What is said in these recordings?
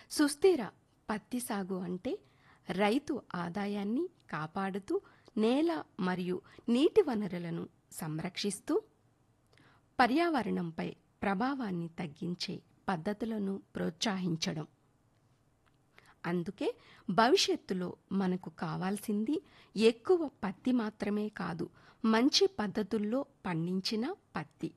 సుస్థిర పత్తి సాగు అంటే రైతు ఆదాయాన్ని కాపాడుతూ నేల మరియు నీటి వనరులను సంరక్షిస్తూ పర్యావరణంపై ప్రభావాన్ని తగ్గించే పద్ధతులను ప్రోత్సహించడం అందుకే భవిష్యత్తులో మనకు కావాల్సింది ఎక్కువ పత్తి మాత్రమే కాదు మంచి పద్ధతుల్లో పండించిన పత్తి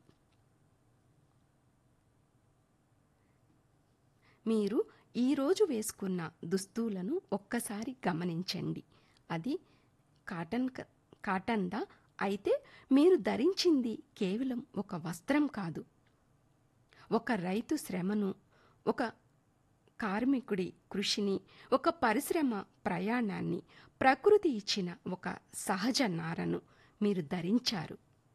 మీరు ఈరోజు వేసుకున్న దుస్తులను ఒక్కసారి గమనించండి అది కాటన్ క- కాటన్దా అయితే మీరు ధరించింది కేవలం ఒక వస్త్రం కాదు ఒక రైతు శ్రమను ఒక కార్మికుడి కృషిని ఒక పరిశ్రమ ప్రయాణాన్ని ప్రకృతి ఇచ్చిన ఒక సహజ నారను మీరు ధరించారు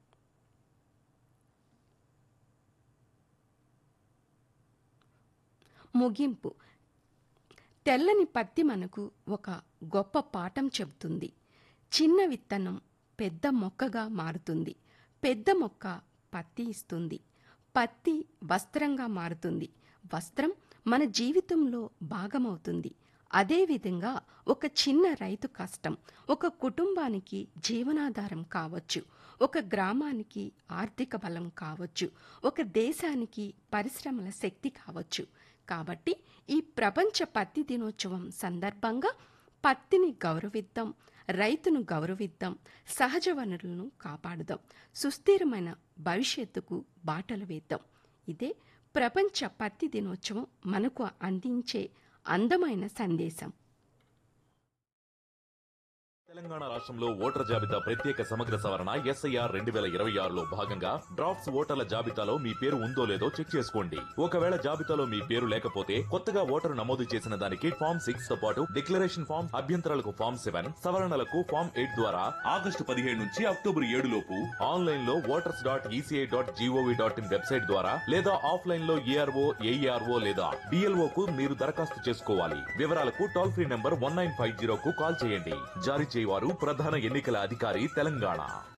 ముగింపు తెల్లని పత్తి మనకు ఒక గొప్ప పాఠం చెబుతుంది చిన్న విత్తనం పెద్ద మొక్కగా మారుతుంది పెద్ద మొక్క పత్తి ఇస్తుంది పత్తి వస్త్రంగా మారుతుంది వస్త్రం మన జీవితంలో భాగమవుతుంది అదేవిధంగా ఒక చిన్న రైతు కష్టం ఒక కుటుంబానికి జీవనాధారం కావచ్చు ఒక గ్రామానికి ఆర్థిక బలం కావచ్చు ఒక దేశానికి పరిశ్రమల శక్తి కావచ్చు కాబట్టి ఈ ప్రపంచ పత్తి దినోత్సవం సందర్భంగా పత్తిని గౌరవిద్దాం రైతును గౌరవిద్దాం సహజ వనరులను కాపాడుదాం సుస్థిరమైన భవిష్యత్తుకు బాటలు వేద్దాం ఇదే ప్రపంచ పత్తి దినోత్సవం మనకు అందించే అందమైన సందేశం తెలంగాణ రాష్ట్రంలో ఓటర్ జాబితా ప్రత్యేక సమగ్ర సవరణ ఎస్ఐఆర్ రెండు వేల ఇరవై ఆరులో భాగంగా డ్రాఫ్ట్స్ ఓటర్ల జాబితాలో మీ పేరు ఉందో లేదో చెక్ చేసుకోండి ఒకవేళ జాబితాలో మీ పేరు లేకపోతే కొత్తగా ఓటరు నమోదు చేసిన దానికి ఫామ్ సిక్స్ తో పాటు డిక్లరేషన్ ఫామ్ అభ్యంతరాలకు ఫామ్ సెవెన్ సవరణలకు ఫామ్ ఎయిట్ ద్వారా ఆగస్టు పదిహేడు నుంచి అక్టోబర్ ఏడు లోపు ఆన్లైన్ లో voters dot ECI dot GOV dot in website ద్వారా లేదా ఆఫ్లైన్ లో ఏఆర్ఓ ఏఈఆర్ఓ లేదా డిఎల్ఓ కు మీరు దరఖాస్తు చేసుకోవాలి వివరాలకు toll free number one nine five zero కు కాల్ చేయండి జారీ చేయవారు ప్రధాన ఎన్నికల అధికారి తెలంగాణ